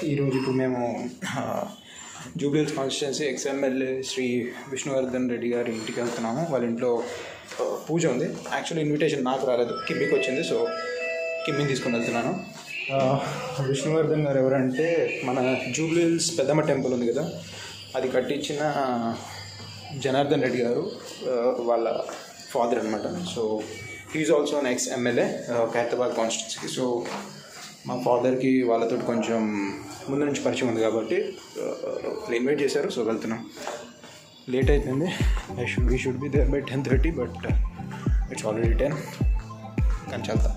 ఈరోజు ఇప్పుడు మేము జూబ్లీహిల్స్ కాన్స్టిట్యున్సీ ఎక్స్ఎమ్మెల్యే శ్రీ విష్ణువర్ధన్ రెడ్డి గారి ఇంటికి వెళ్తున్నాము వాళ్ళ ఇంట్లో ఆ, పూజ ఉంది యాక్చువల్లీ ఇన్విటేషన్ నాకు రాలేదు కిమ్మికి వచ్చింది సో కిమ్మిని తీసుకొని వెళ్తున్నాను ఆ, విష్ణువర్ధన్ గారు ఎవరంటే మన జూబ్లీహిల్స్ పెద్దమ్మ టెంపుల్ ఉంది కదా అది కట్టించిన జనార్దన్ రెడ్డి గారు ఆ, వాళ్ళ ఫాదర్ అనమాట so he is also an ex MLA Khairatabad కాన్స్టిట్యున్సీకి సో మా ఫాదర్కి వాళ్ళతో కొంచెం ముందు నుంచి పరిచయం ఉంది కాబట్టి ఇన్వైట్ చేశారు సో వెళ్తున్నాం లేట్ అయిపోయింది I should we should be there by ten thirty but it's already ten కానీ చల్తా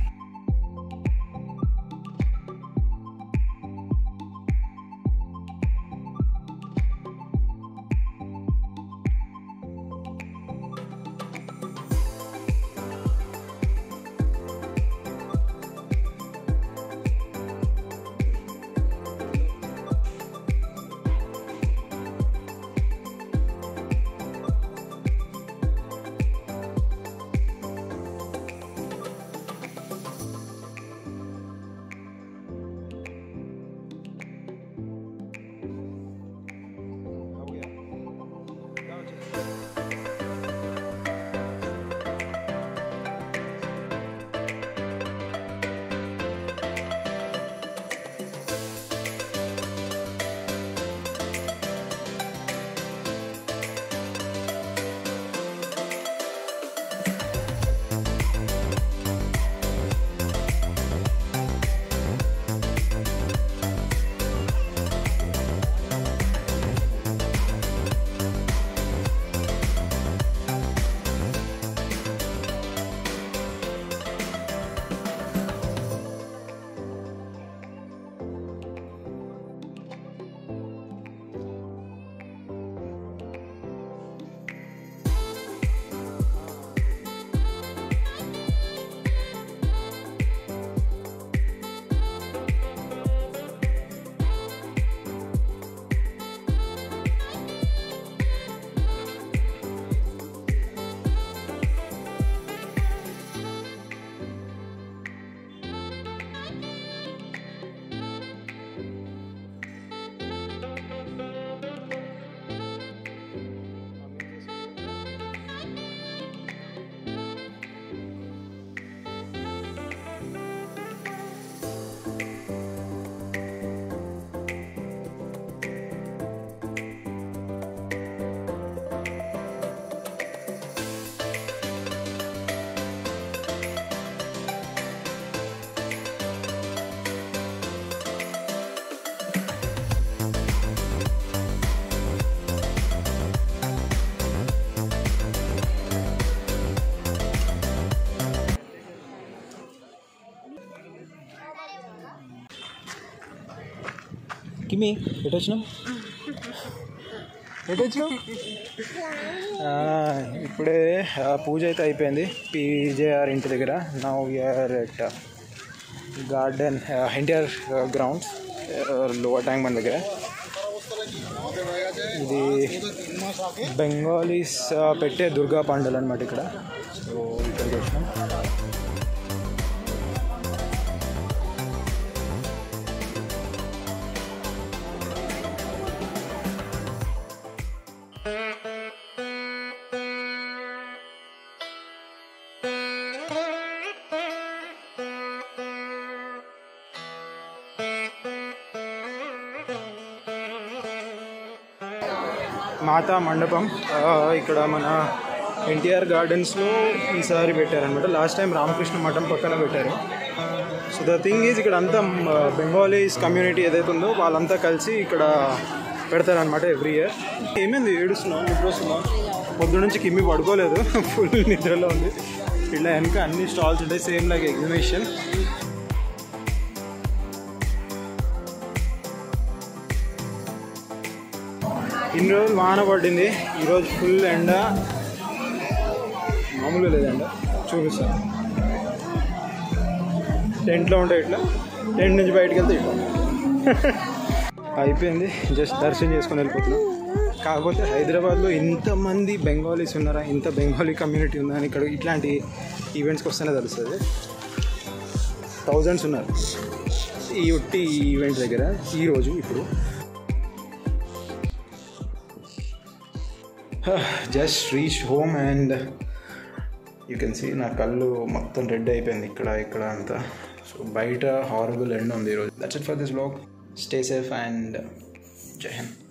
కిమి ఎటు వచ్చినాం ఎటు వచ్చినాం ఆ, ఇప్పుడే ఆ, పూజ అయితే అయిపోయింది పీజేఆర్ ఇంటి దగ్గర now we're at garden NTR grounds lower tank మన దగ్గర ఇది బెంగాలీస్ ఆ, పెట్టే దుర్గా పండుగ అనమాట ఇక్కడ సో ఇక్కడికి వచ్చినాం మాతా మండపం ఆ, ఇక్కడ మన ఎన్టీఆర్ గార్డెన్స్లో ఈసారి పెట్టారనమాట లాస్ట్ టైం రామకృష్ణ మఠం పక్కన పెట్టారు సో ద థింగ్ ఈజ్ ఇక్కడ అంతా బెంగాలీస్ కమ్యూనిటీ ఏదైతే ఉందో వాళ్ళంతా కలిసి ఇక్కడ పెడతారనమాట ఎవ్రీ ఇయర్ ఏమైంది ఏడుస్తున్నావు నిద్ర వస్తున్నావు పొద్దు నుంచి కిమ్మి పడుకోలేదు ఫుల్ నిద్రలో ఉంది ఇలా వెనక అన్ని స్టాల్స్ ఉంటాయి సేమ్ లైక్ ఎగ్జిబిషన్ ఇన్ని రోజులు వాన పడింది ఈరోజు ఫుల్ ఎండ మామూలుగా లేదండ చూపిస్తాను టెంట్లో ఉంటాయి ఇట్లా టెంట్ నుంచి బయటకు వెళ్తే ఇట్లా అయిపోయింది జస్ట్ దర్శనం చేసుకొని వెళ్ళిపోతున్నాం కాకపోతే హైదరాబాద్లో ఇంతమంది బెంగాలీస్ ఉన్నారా ఇంత బెంగాలీ కమ్యూనిటీ ఉందా అని ఇక్కడ ఇట్లాంటి ఈవెంట్స్కి వస్తేనే తెలుస్తుంది థౌజండ్స్ ఉన్నారు ఈ ఒట్టి ఈవెంట్ దగ్గర ఈరోజు ఇప్పుడు just reach home and you can see నా కళ్ళు మొత్తం రెడ్ అయిపోయింది ఇక్కడ ఇక్కడ అంతా సో బయట హారబుల్ ఎండ్ ఉంది ఈరోజు that's it for this blog stay safe and Jai Hind